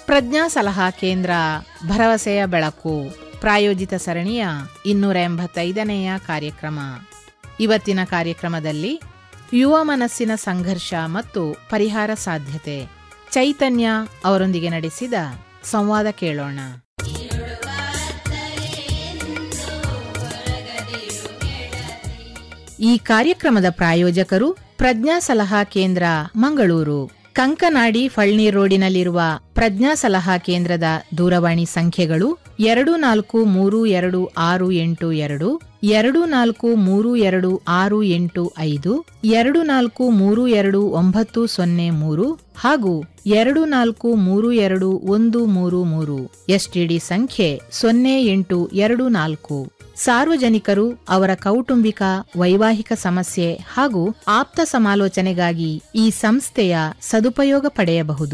ಪ್ರಜ್ಞಾ ಸಲಹಾ ಕೇಂದ್ರ ಭರವಸೆಯ ಬೆಳಕು ಪ್ರಾಯೋಜಿತ ಸರಣಿಯ ಇನ್ನೂರ ಎಂಬತ್ತೈದನೆಯ ಕಾರ್ಯಕ್ರಮ ಇವತ್ತಿನ ಕಾರ್ಯಕ್ರಮದಲ್ಲಿ ಯುವ ಮನಸ್ಸಿನ ಸಂಘರ್ಷ ಮತ್ತು ಪರಿಹಾರ ಸಾಧ್ಯತೆ ಚೈತನ್ಯ ಅವರೊಂದಿಗೆ ನಡೆಸಿದ ಸಂವಾದ ಕೇಳೋಣ ಈ ಕಾರ್ಯಕ್ರಮದ ಪ್ರಾಯೋಜಕರು ಪ್ರಜ್ಞಾ ಸಲಹಾ ಕೇಂದ್ರ ಮಂಗಳೂರು ಕಂಕನಾಡಿ ಫಳ್ನೀರ್ ರೋಡಿನಲ್ಲಿರುವ ಪ್ರಜ್ಞಾ ಸಲಹಾ ಕೇಂದ್ರದ ದೂರವಾಣಿ ಸಂಖ್ಯೆಗಳು ಎರಡು ನಾಲ್ಕು ಮೂರು ಎರಡು ಆರು ಎಂಟು ಎರಡು ಎರಡು ನಾಲ್ಕು ಮೂರು ಎರಡು ಆರು ಎಂಟು ಐದು ಎರಡು ನಾಲ್ಕು ಮೂರು ಎರಡು ಒಂಬತ್ತು ಸೊನ್ನೆ ಮೂರು ಹಾಗೂ ಎರಡು ನಾಲ್ಕು ಮೂರು ಎರಡು ಒಂದು ಮೂರು ಮೂರು ಎಸ್ಟಿಡಿ ಸಂಖ್ಯೆ ಸೊನ್ನೆ ಎಂಟು ಎರಡು ನಾಲ್ಕು ಸಾರ್ವಜನಿಕರು ಅವರ ಕೌಟುಂಬಿಕ ವೈವಾಹಿಕ ಸಮಸ್ಯೆ ಹಾಗೂ ಆಪ್ತ ಸಮಾಲೋಚನೆಗಾಗಿ ಈ ಸಂಸ್ಥೆಯ ಸದುಪಯೋಗ ಪಡೆಯಬಹುದು